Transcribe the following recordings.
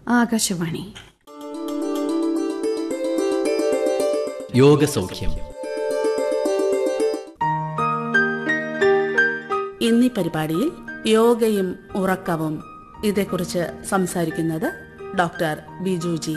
ആകാശവാണി യോഗസൗഖ്യം ഇന്നീ പരിപാടിയിൽ യോഗയും ഉറക്കവും ഇതേക്കുറിച്ച് സംസാരിക്കുന്നത് ഡോക്ടർ ബിജു ജി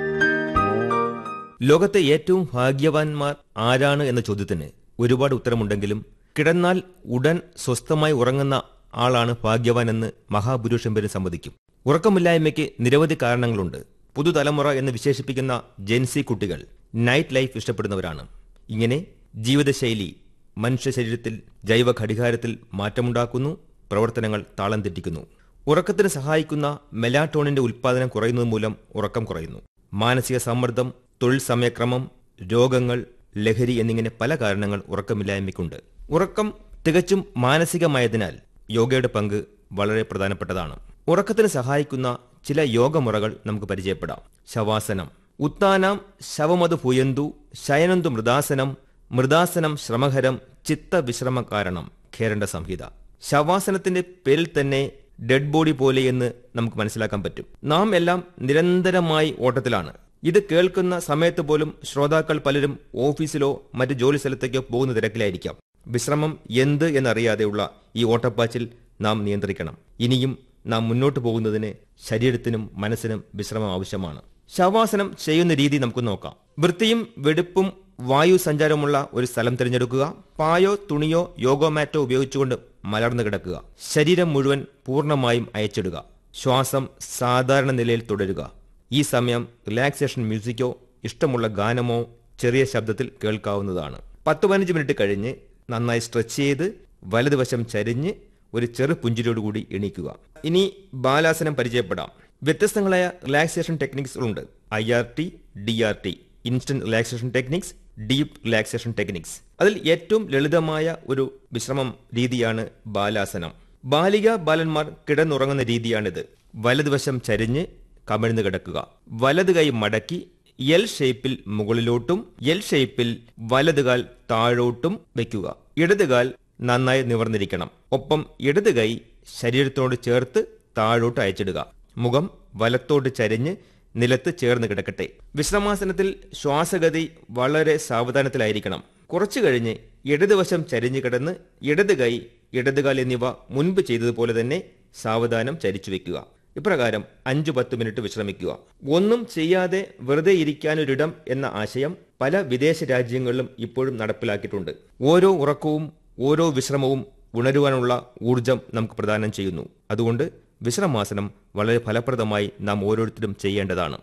ലോകത്തെ ഏറ്റവും ഭാഗ്യവാന്മാർ ആരാണ് എന്ന ചോദ്യത്തിന് ഒരുപാട് ഉത്തരമുണ്ടെങ്കിലും കിടന്നാൽ ഉടൻ സ്വസ്ഥമായി ഉറങ്ങുന്ന ആളാണ് ഭാഗ്യവാൻ എന്ന് മഹാപുരുഷൻ പേര് സമ്മതിക്കും ഉറക്കമില്ലായ്മയ്ക്ക് നിരവധി കാരണങ്ങളുണ്ട് പുതുതലമുറ എന്ന് വിശേഷിപ്പിക്കുന്ന ജെൻസി കുട്ടികൾ നൈറ്റ് ലൈഫ് ഇഷ്ടപ്പെടുന്നവരാണ് ഇങ്ങനെ ജീവിതശൈലി മനുഷ്യ ശരീരത്തിൽ ജൈവ ഘടികാരത്തിൽ മാറ്റമുണ്ടാക്കുന്നു പ്രവർത്തനങ്ങൾ താളം തെറ്റിക്കുന്നു ഉറക്കത്തിന് സഹായിക്കുന്ന മെലാറ്റോണിന്റെ ഉൽപ്പാദനം കുറയുന്നത് മൂലം ഉറക്കം കുറയുന്നു മാനസിക സമ്മർദ്ദം തൊഴിൽ സമയക്രമം രോഗങ്ങൾ ലഹരി എന്നിങ്ങനെ പല കാരണങ്ങൾ ഉറക്കമില്ലായ്മയ്ക്കുണ്ട് ഉറക്കം തികച്ചും മാനസികമായതിനാൽ യോഗയുടെ പങ്ക് വളരെ പ്രധാനപ്പെട്ടതാണ് ഉറക്കത്തിന് സഹായിക്കുന്ന ചില യോഗമുറകൾ നമുക്ക് പരിചയപ്പെടാം ശവാസനം ഉത്താനാം ശവമതു ഭുയന്തു ശയനന്തു മൃദാസനം മൃദാസനം ശ്രമഹരം ചിത്തവിശ്രമ കാരണം ഖേരണ്ട സംഹിത ശവാസനത്തിന്റെ പേരിൽ തന്നെ ഡെഡ് ബോഡി പോലെ എന്ന് നമുക്ക് മനസ്സിലാക്കാൻ പറ്റും നാം എല്ലാം നിരന്തരമായി ഓട്ടത്തിലാണ് ഇത് കേൾക്കുന്ന സമയത്ത് പോലും ശ്രോതാക്കൾ പലരും ഓഫീസിലോ മറ്റ് ജോലി സ്ഥലത്തേക്കോ പോകുന്ന തിരക്കിലായിരിക്കാം വിശ്രമം എന്ത് എന്നറിയാതെയുള്ള ഈ ഓട്ടപ്പാച്ചിൽ നാം നിയന്ത്രിക്കണം ഇനിയും നാം മുന്നോട്ട് പോകുന്നതിന് ശരീരത്തിനും മനസ്സിനും വിശ്രമം ആവശ്യമാണ് ശവാസനം ചെയ്യുന്ന രീതി നമുക്ക് നോക്കാം വൃത്തിയും വെടുപ്പും വായു സഞ്ചാരമുള്ള ഒരു സ്ഥലം തിരഞ്ഞെടുക്കുക പായോ തുണിയോ യോഗോ മാറ്റോ ഉപയോഗിച്ചുകൊണ്ട് മലർന്നു കിടക്കുക ശരീരം മുഴുവൻ പൂർണ്ണമായും അയച്ചിടുക ശ്വാസം സാധാരണ നിലയിൽ തുടരുക ഈ സമയം റിലാക്സേഷൻ മ്യൂസിക്കോ ഇഷ്ടമുള്ള ഗാനമോ ചെറിയ ശബ്ദത്തിൽ കേൾക്കാവുന്നതാണ് പത്ത് പതിനഞ്ച് മിനിറ്റ് കഴിഞ്ഞ് നന്നായി സ്ട്രെച്ച് ചെയ്ത് വലതുവശം ചരിഞ്ഞ് ഒരു ചെറു പുഞ്ചിരിയോടുകൂടി എണീക്കുക ഇനി ബാലാസനം പരിചയപ്പെടാം വ്യത്യസ്തങ്ങളായ റിലാക്സേഷൻ ടെക്നിക്സ് ഉണ്ട് I R T D R T instant relaxation techniques deep relaxation techniques അതിൽ ഏറ്റവും ലളിതമായ ഒരു വിശ്രമം രീതിയാണ് ബാലാസനം ബാലിക ബാലന്മാർ കിടന്നുറങ്ങുന്ന രീതിയാണിത് വലതുവശം ചരിഞ്ഞ് കമിഴ്ന്നു കിടക്കുക വലത് കൈ മടക്കി എൽ ഷേപ്പിൽ മുകളിലോട്ടും എൽ ഷേപ്പിൽ വലതുകാൽ താഴോട്ടും വയ്ക്കുക ഇടതുകാൽ നന്നായി നിവർന്നിരിക്കണം ഒപ്പം ഇടത് കൈ ശരീരത്തോട് ചേർത്ത് താഴോട്ട് അയച്ചിടുക മുഖം വലത്തോട്ട് ചരിഞ്ഞ് നിലത്ത് ചേർന്ന് കിടക്കട്ടെ വിശ്രമാസനത്തിൽ ശ്വാസഗതി വളരെ സാവധാനത്തിലായിരിക്കണം കുറച്ചു കഴിഞ്ഞ് ഇടതുവശം ചരിഞ്ഞു കിടന്ന് ഇടത് കൈ ഇടതുകാൽ എന്നിവ മുൻപ് ചെയ്തതുപോലെ തന്നെ സാവധാനം ചരിച്ചു വെക്കുക ഇപ്രകാരം അഞ്ചു പത്ത് മിനിറ്റ് വിശ്രമിക്കുക ഒന്നും ചെയ്യാതെ വെറുതെ ഇരിക്കാനൊരിടം എന്ന ആശയം പല വിദേശ രാജ്യങ്ങളിലും ഇപ്പോഴും നടപ്പിലാക്കിയിട്ടുണ്ട് ഓരോ ഉറക്കവും ഓരോ വിശ്രമവും ഉണരുവാനുള്ള ഊർജം നമുക്ക് പ്രദാനം ചെയ്യുന്നു അതുകൊണ്ട് വിശ്രമാസനം വളരെ ഫലപ്രദമായി നാം ഓരോരുത്തരും ചെയ്യേണ്ടതാണ്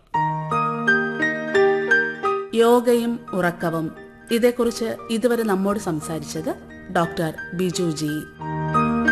യോഗയും ഉറക്കവും ഇതേക്കുറിച്ച് ഇതുവരെ നമ്മോട് സംസാരിച്ചത് ഡോക്ടർ ബിജു ജി